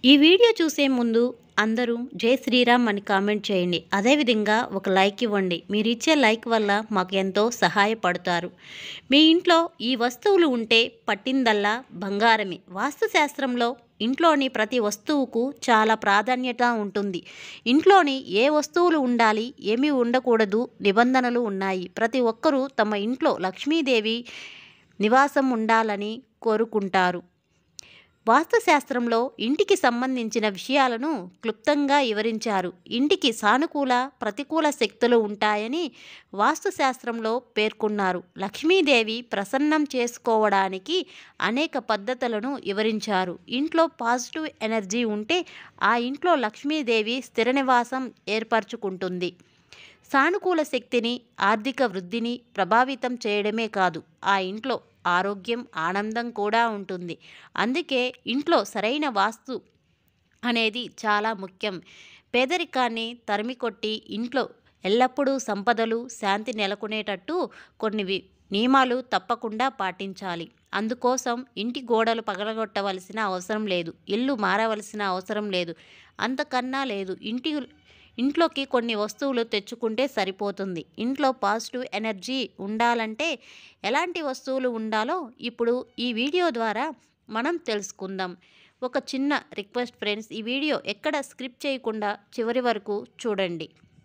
ఈ వీడియో చూసే ముందు అందరూ జై శ్రీరామ్ అని కామెంట్ చేయండి అదేవిధంగా ఒక లైక్ ఇవ్వండి మీరు ఇచ్చే లైక్ వల్ల మాకు ఎంతో సహాయపడతారు మీ ఇంట్లో ఈ వస్తువులు ఉంటే పట్టిందల్లా బంగారమే వాస్తుశాస్త్రంలో ఇంట్లోని ప్రతి వస్తువుకు చాలా ప్రాధాన్యత ఉంటుంది ఇంట్లోని ఏ వస్తువులు ఉండాలి ఏమి ఉండకూడదు నిబంధనలు ఉన్నాయి ప్రతి ఒక్కరూ తమ ఇంట్లో లక్ష్మీదేవి నివాసం ఉండాలని కోరుకుంటారు వాస్తుశాస్త్రంలో ఇంటికి సంబంధించిన విషయాలను క్లుప్తంగా వివరించారు ఇంటికి సానుకూల ప్రతికూల శక్తులు ఉంటాయని వాస్తుశాస్త్రంలో పేర్కొన్నారు లక్ష్మీదేవి ప్రసన్నం చేసుకోవడానికి అనేక పద్ధతులను వివరించారు ఇంట్లో పాజిటివ్ ఎనర్జీ ఉంటే ఆ ఇంట్లో లక్ష్మీదేవి స్థిర నివాసం ఏర్పరచుకుంటుంది సానుకూల శక్తిని ఆర్థిక వృద్ధిని ప్రభావితం చేయడమే కాదు ఆ ఇంట్లో ఆరోగ్యం ఆనందం కూడా ఉంటుంది అందుకే ఇంట్లో సరైన వాస్తు అనేది చాలా ముఖ్యం పేదరికాన్ని తరిమికొట్టి ఇంట్లో ఎల్లప్పుడూ సంపదలు శాంతి నెలకొనేటట్టు కొన్ని వి- నియమాలు తప్పకుండా పాటించాలి అందుకోసం ఇంటి గోడలు పగలగొట్టవలసిన అవసరం లేదు ఇల్లు మారవలసిన అవసరం లేదు అంతకన్నా లేదు ఇంటి ఇంట్లోకి కొన్ని వస్తువులు తెచ్చుకుంటే సరిపోతుంది ఇంట్లో పాజిటివ్ ఎనర్జీ ఉండాలంటే ఎలాంటి వస్తువులు ఉండాలో ఇప్పుడు ఈ వీడియో ద్వారా మనం తెలుసుకుందాం ఒక చిన్న రిక్వెస్ట్ ఫ్రెండ్స్ ఈ వీడియో ఎక్కడ స్క్రిప్ట్ చేయకుండా చివరి వరకు చూడండి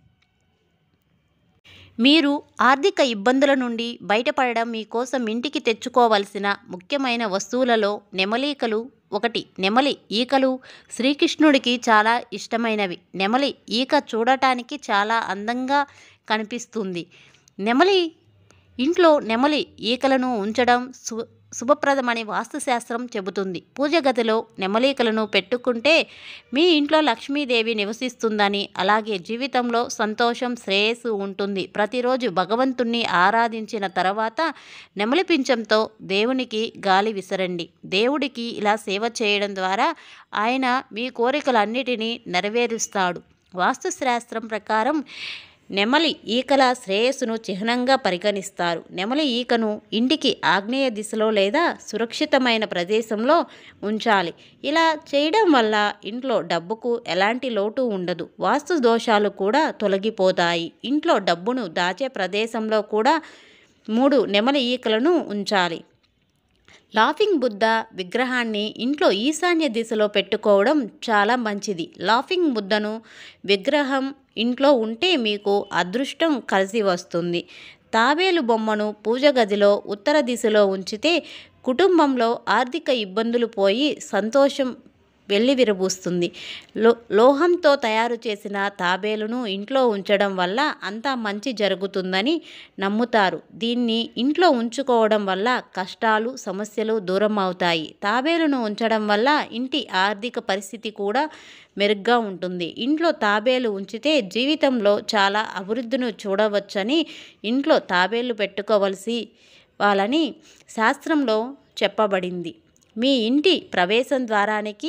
మీరు ఆర్థిక ఇబ్బందుల నుండి బయటపడడం మీకోసం ఇంటికి తెచ్చుకోవలసిన ముఖ్యమైన వస్తువులలో నెమలీకలు ఒకటి నెమలి ఈకలు శ్రీకృష్ణుడికి చాలా ఇష్టమైనవి నెమలి ఈక చూడటానికి చాలా అందంగా కనిపిస్తుంది నెమలి ఇంట్లో నెమలి ఈకలను ఉంచడం సు శుభప్రదమని వాస్తుశాస్త్రం చెబుతుంది పూజ గదిలో నెమలీకలను పెట్టుకుంటే మీ ఇంట్లో లక్ష్మీదేవి నివసిస్తుందని అలాగే జీవితంలో సంతోషం శ్రేయస్సు ఉంటుంది ప్రతిరోజు భగవంతుణ్ణి ఆరాధించిన తర్వాత నెమలి పింఛంతో దేవునికి గాలి విసరండి దేవుడికి ఇలా సేవ చేయడం ద్వారా ఆయన మీ కోరికలన్నిటినీ నెరవేరుస్తాడు వాస్తుశాస్త్రం ప్రకారం నెమలి ఈకల శ్రేయస్సును చిహ్నంగా పరిగణిస్తారు నెమలి ఈకను ఇంటికి ఆగ్నేయ దిశలో లేదా సురక్షితమైన ప్రదేశంలో ఉంచాలి ఇలా చేయడం వల్ల ఇంట్లో డబ్బుకు ఎలాంటి లోటు ఉండదు వాస్తు దోషాలు కూడా తొలగిపోతాయి ఇంట్లో డబ్బును దాచే ప్రదేశంలో కూడా మూడు నెమలి ఈకలను ఉంచాలి లాఫింగ్ బుద్ధ విగ్రహాన్ని ఇంట్లో ఈశాన్య దిశలో పెట్టుకోవడం చాలా మంచిది లాఫింగ్ బుద్ధను విగ్రహం ఇంట్లో ఉంటే మీకు అదృష్టం కలిసి వస్తుంది తాబేలు బొమ్మను పూజ గదిలో ఉత్తర దిశలో ఉంచితే కుటుంబంలో ఆర్థిక ఇబ్బందులు పోయి సంతోషం వెళ్ళి విరబూస్తుంది లో లోహంతో తయారు చేసిన తాబేలును ఇంట్లో ఉంచడం వల్ల అంతా మంచి జరుగుతుందని నమ్ముతారు దీన్ని ఇంట్లో ఉంచుకోవడం వల్ల కష్టాలు సమస్యలు దూరం అవుతాయి తాబేలును ఉంచడం వల్ల ఇంటి ఆర్థిక పరిస్థితి కూడా మెరుగ్గా ఉంటుంది ఇంట్లో తాబేలు ఉంచితే జీవితంలో చాలా అభివృద్ధిని చూడవచ్చని ఇంట్లో తాబేలు పెట్టుకోవలసి వాళ్ళని శాస్త్రంలో చెప్పబడింది మీ ఇంటి ప్రవేశం ద్వారానికి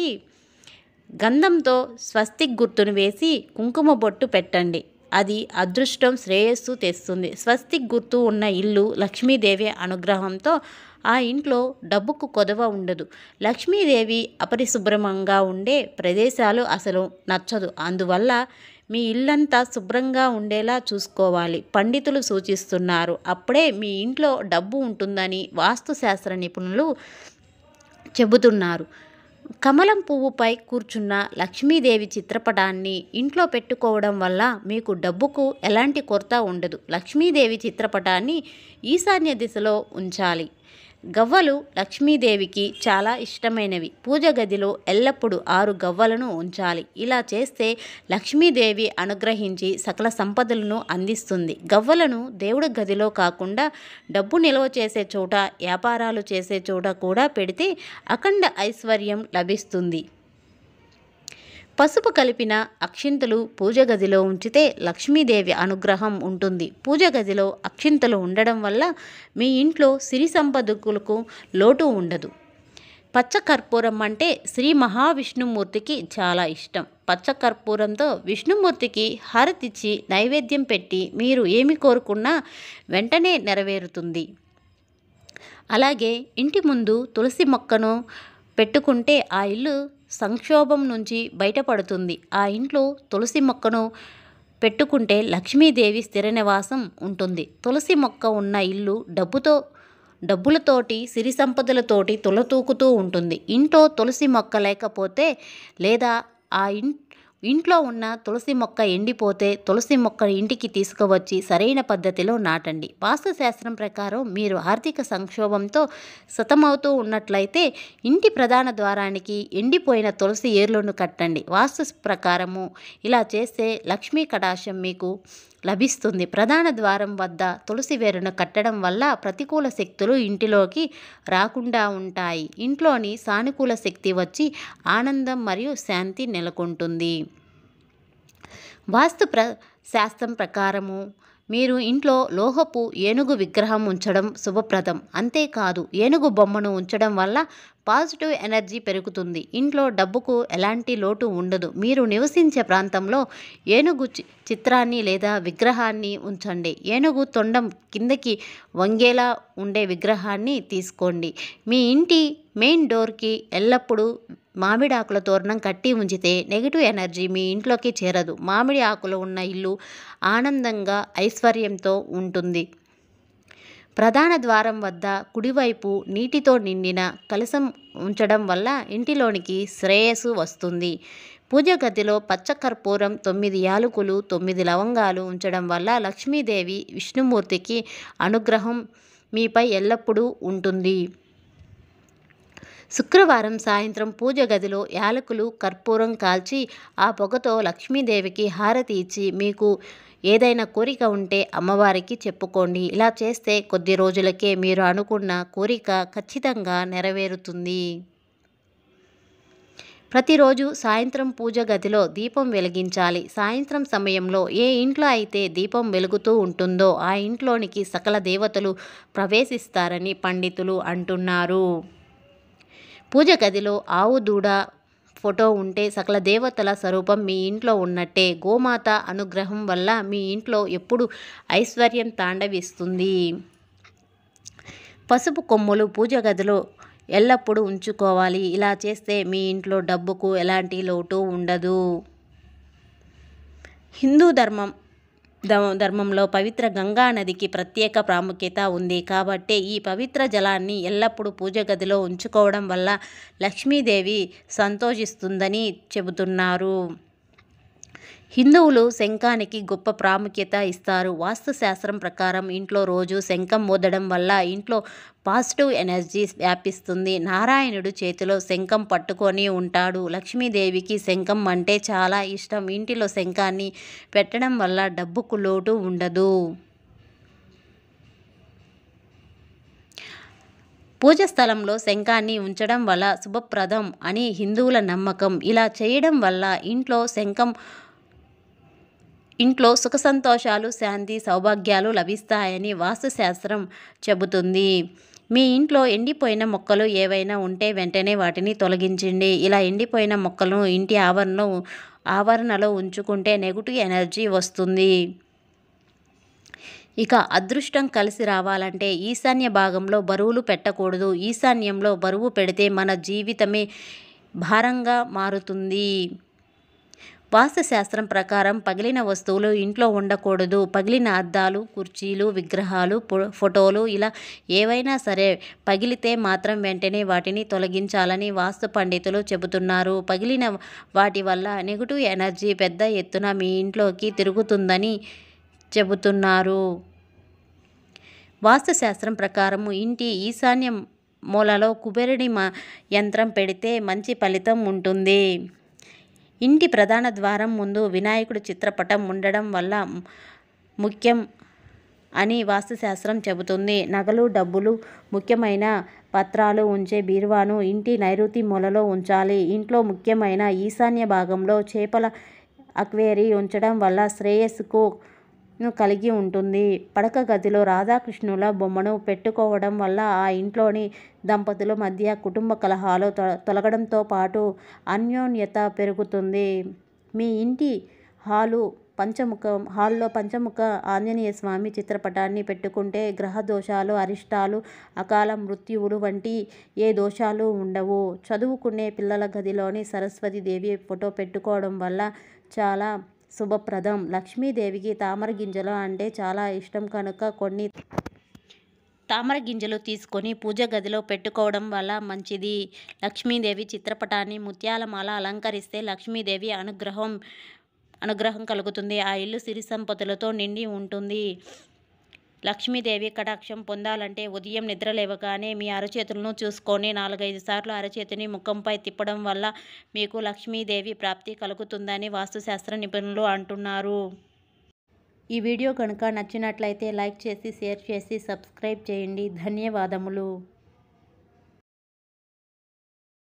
గంధంతో స్వస్తిక్ గుర్తును వేసి కుంకుమ బొట్టు పెట్టండి అది అదృష్టం శ్రేయస్సు తెస్తుంది స్వస్తిక్ గుర్తు ఉన్న ఇల్లు లక్ష్మీదేవి అనుగ్రహంతో ఆ ఇంట్లో డబ్బుకు కొదవ ఉండదు లక్ష్మీదేవి అపరిశుభ్రంగా ఉండే ప్రదేశాలు అసలు నచ్చదు అందువల్ల మీ ఇల్లంతా శుభ్రంగా ఉండేలా చూసుకోవాలి పండితులు సూచిస్తున్నారు అప్పుడే మీ ఇంట్లో డబ్బు ఉంటుందని వాస్తుశాస్త్ర నిపుణులు చెబుతున్నారు కమలం పువ్వుపై కూర్చున్న లక్ష్మీదేవి చిత్రపటాన్ని ఇంట్లో పెట్టుకోవడం వల్ల మీకు డబ్బుకు ఎలాంటి కొరత ఉండదు లక్ష్మీదేవి చిత్రపటాన్ని ఈశాన్య దిశలో ఉంచాలి గవ్వలు లక్ష్మీదేవికి చాలా ఇష్టమైనవి పూజ గదిలో ఎల్లప్పుడూ ఆరు గవ్వలను ఉంచాలి ఇలా చేస్తే లక్ష్మీదేవి అనుగ్రహించి సకల సంపదలను అందిస్తుంది గవ్వలను దేవుడి గదిలో కాకుండా డబ్బు నిల్వ చేసే చోట వ్యాపారాలు చేసే చోట కూడా పెడితే అఖండ ఐశ్వర్యం లభిస్తుంది పసుపు కలిపిన అక్షింతలు పూజ గదిలో ఉంచితే లక్ష్మీదేవి అనుగ్రహం ఉంటుంది పూజ గదిలో అక్షింతలు ఉండడం వల్ల మీ ఇంట్లో సిరి సంపదకులకు లోటు ఉండదు పచ్చ కర్పూరం అంటే శ్రీ మహావిష్ణుమూర్తికి చాలా ఇష్టం పచ్చ కర్పూరంతో విష్ణుమూర్తికి హారతిచ్చి నైవేద్యం పెట్టి మీరు ఏమి కోరుకున్నా వెంటనే నెరవేరుతుంది అలాగే ఇంటి ముందు తులసి మొక్కను పెట్టుకుంటే ఆ ఇల్లు సంక్షోభం నుంచి బయటపడుతుంది ఆ ఇంట్లో తులసి మొక్కను పెట్టుకుంటే లక్ష్మీదేవి స్థిర నివాసం ఉంటుంది తులసి మొక్క ఉన్న ఇల్లు డబ్బుతో డబ్బులతోటి సిరి సంపదలతోటి తులతూకుతూ ఉంటుంది ఇంట్లో తులసి మొక్క లేకపోతే లేదా ఆ ఇన్ ఇంట్లో ఉన్న తులసి మొక్క ఎండిపోతే తులసి మొక్క ఇంటికి తీసుకువచ్చి సరైన పద్ధతిలో నాటండి వాస్తుశాస్త్రం ప్రకారం మీరు ఆర్థిక సంక్షోభంతో సతమవుతూ ఉన్నట్లయితే ఇంటి ప్రధాన ద్వారానికి ఎండిపోయిన తులసి ఏర్లను కట్టండి వాస్తు ప్రకారము ఇలా చేస్తే లక్ష్మీ కటాక్షం మీకు లభిస్తుంది ప్రధాన ద్వారం వద్ద తులసి వేరును కట్టడం వల్ల ప్రతికూల శక్తులు ఇంటిలోకి రాకుండా ఉంటాయి ఇంట్లోని సానుకూల శక్తి వచ్చి ఆనందం మరియు శాంతి నెలకొంటుంది వాస్తు ప్ర శాస్త్రం ప్రకారము మీరు ఇంట్లో లోహపు ఏనుగు విగ్రహం ఉంచడం శుభప్రదం అంతేకాదు ఏనుగు బొమ్మను ఉంచడం వల్ల పాజిటివ్ ఎనర్జీ పెరుగుతుంది ఇంట్లో డబ్బుకు ఎలాంటి లోటు ఉండదు మీరు నివసించే ప్రాంతంలో ఏనుగు చి- చిత్రాన్ని లేదా విగ్రహాన్ని ఉంచండి ఏనుగు తొండం కిందకి వంగేలా ఉండే విగ్రహాన్ని తీసుకోండి మీ ఇంటి మెయిన్ డోర్కి ఎల్లప్పుడూ మామిడి ఆకుల తోరణం కట్టి ఉంచితే నెగిటివ్ ఎనర్జీ మీ ఇంట్లోకి చేరదు మామిడి ఆకులు ఉన్న ఇల్లు ఆనందంగా ఐశ్వర్యంతో ఉంటుంది ప్రధాన ద్వారం వద్ద కుడివైపు నీటితో నిండిన కలశం ఉంచడం వల్ల ఇంటిలోనికి శ్రేయస్సు వస్తుంది పూజ గదిలో పచ్చ కర్పూరం తొమ్మిది యాలకులు తొమ్మిది లవంగాలు ఉంచడం వల్ల లక్ష్మీదేవి విష్ణుమూర్తికి అనుగ్రహం మీపై ఎల్లప్పుడూ ఉంటుంది శుక్రవారం సాయంత్రం పూజ గదిలో యాలకులు కర్పూరం కాల్చి ఆ పొగతో లక్ష్మీదేవికి హారతి ఇచ్చి మీకు ఏదైనా కోరిక ఉంటే అమ్మవారికి చెప్పుకోండి ఇలా చేస్తే కొద్ది రోజులకే మీరు అనుకున్న కోరిక ఖచ్చితంగా నెరవేరుతుంది ప్రతిరోజు సాయంత్రం పూజ గదిలో దీపం వెలిగించాలి సాయంత్రం సమయంలో ఏ ఇంట్లో అయితే దీపం వెలుగుతూ ఉంటుందో ఆ ఇంట్లోనికి సకల దేవతలు ప్రవేశిస్తారని పండితులు అంటున్నారు పూజ గదిలో ఆవు దూడ ఫోటో ఉంటే సకల దేవతల స్వరూపం మీ ఇంట్లో ఉన్నట్టే గోమాత అనుగ్రహం వల్ల మీ ఇంట్లో ఎప్పుడు ఐశ్వర్యం తాండవిస్తుంది పసుపు కొమ్ములు పూజ గదిలో ఎల్లప్పుడూ ఉంచుకోవాలి ఇలా చేస్తే మీ ఇంట్లో డబ్బుకు ఎలాంటి లోటు ఉండదు హిందూ ధర్మం ధ- ధర్మంలో పవిత్ర గంగా నదికి ప్రత్యేక ప్రాముఖ్యత ఉంది కాబట్టి ఈ పవిత్ర జలాన్ని ఎల్లప్పుడూ పూజ గదిలో ఉంచుకోవడం వల్ల లక్ష్మీదేవి సంతోషిస్తుందని చెబుతున్నారు హిందువులు శంఖానికి గొప్ప ప్రాముఖ్యత ఇస్తారు వాస్తుశాస్త్రం ప్రకారం ఇంట్లో రోజు శంఖం మోదడం వల్ల ఇంట్లో పాజిటివ్ ఎనర్జీ వ్యాపిస్తుంది నారాయణుడు చేతిలో శంఖం పట్టుకొని ఉంటాడు లక్ష్మీదేవికి శంఖం అంటే చాలా ఇష్టం ఇంటిలో శంఖాన్ని పెట్టడం వల్ల డబ్బుకు లోటు ఉండదు పూజ స్థలంలో శంఖాన్ని ఉంచడం వల్ల శుభప్రదం అని హిందువుల నమ్మకం ఇలా చేయడం వల్ల ఇంట్లో శంఖం ఇంట్లో సుఖ సంతోషాలు శాంతి సౌభాగ్యాలు లభిస్తాయని వాస్తుశాస్త్రం చెబుతుంది మీ ఇంట్లో ఎండిపోయిన మొక్కలు ఏవైనా ఉంటే వెంటనే వాటిని తొలగించండి ఇలా ఎండిపోయిన మొక్కలను ఇంటి ఆవరణ ఆవరణలో ఉంచుకుంటే నెగిటివ్ ఎనర్జీ వస్తుంది ఇక అదృష్టం కలిసి రావాలంటే ఈశాన్య భాగంలో బరువులు పెట్టకూడదు ఈశాన్యంలో బరువు పెడితే మన జీవితమే భారంగా మారుతుంది వాస్తుశాస్త్రం ప్రకారం పగిలిన వస్తువులు ఇంట్లో ఉండకూడదు పగిలిన అద్దాలు కుర్చీలు విగ్రహాలు ఫో- ఫోటోలు ఇలా ఏవైనా సరే పగిలితే మాత్రం వెంటనే వాటిని తొలగించాలని వాస్తు పండితులు చెబుతున్నారు పగిలిన వాటి వల్ల నెగిటివ్ ఎనర్జీ పెద్ద ఎత్తున మీ ఇంట్లోకి తిరుగుతుందని చెబుతున్నారు వాస్తుశాస్త్రం ప్రకారము ఇంటి ఈశాన్య మూలలో కుబేరుడి మా యంత్రం పెడితే మంచి ఫలితం ఉంటుంది ఇంటి ప్రధాన ద్వారం ముందు వినాయకుడి చిత్రపటం ఉండడం వల్ల ముఖ్యం అని వాస్తుశాస్త్రం చెబుతుంది నగలు డబ్బులు ముఖ్యమైన పత్రాలు ఉంచే బీరువాను ఇంటి నైరుతి మూలలో ఉంచాలి ఇంట్లో ముఖ్యమైన ఈశాన్య భాగంలో చేపల అక్వేరీ ఉంచడం వల్ల శ్రేయస్సుకు ను కలిగి ఉంటుంది పడక గదిలో రాధాకృష్ణుల బొమ్మను పెట్టుకోవడం వల్ల ఆ ఇంట్లోని దంపతుల మధ్య కుటుంబ కలహాలు తొ- తొలగడంతో పాటు అన్యోన్యత పెరుగుతుంది మీ ఇంటి హాలు పంచముఖ హాల్లో పంచముఖ ఆంజనేయ స్వామి చిత్రపటాన్ని పెట్టుకుంటే గ్రహ దోషాలు అరిష్టాలు అకాల మృత్యువులు వంటి ఏ దోషాలు ఉండవు చదువుకునే పిల్లల గదిలోని సరస్వతి దేవి ఫోటో పెట్టుకోవడం వల్ల చాలా శుభప్రదం లక్ష్మీదేవికి తామర గింజలు అంటే చాలా ఇష్టం కనుక కొన్ని తామర గింజలు తీసుకొని పూజ గదిలో పెట్టుకోవడం వల్ల మంచిది లక్ష్మీదేవి చిత్రపటాన్ని ముత్యాల మాల అలంకరిస్తే లక్ష్మీదేవి అనుగ్రహం అనుగ్రహం కలుగుతుంది ఆ ఇల్లు సిరి సంపదలతో నిండి ఉంటుంది లక్ష్మీదేవి కటాక్షం పొందాలంటే ఉదయం నిద్ర లేవగానే మీ అరచేతులను చూసుకొని నాలుగైదు సార్లు అరచేతిని ముఖంపై తిప్పడం వల్ల మీకు లక్ష్మీదేవి ప్రాప్తి కలుగుతుందని వాస్తుశాస్త్ర నిపుణులు అంటున్నారు ఈ వీడియో కనుక నచ్చినట్లయితే లైక్ చేసి షేర్ చేసి సబ్స్క్రైబ్ చేయండి ధన్యవాదములు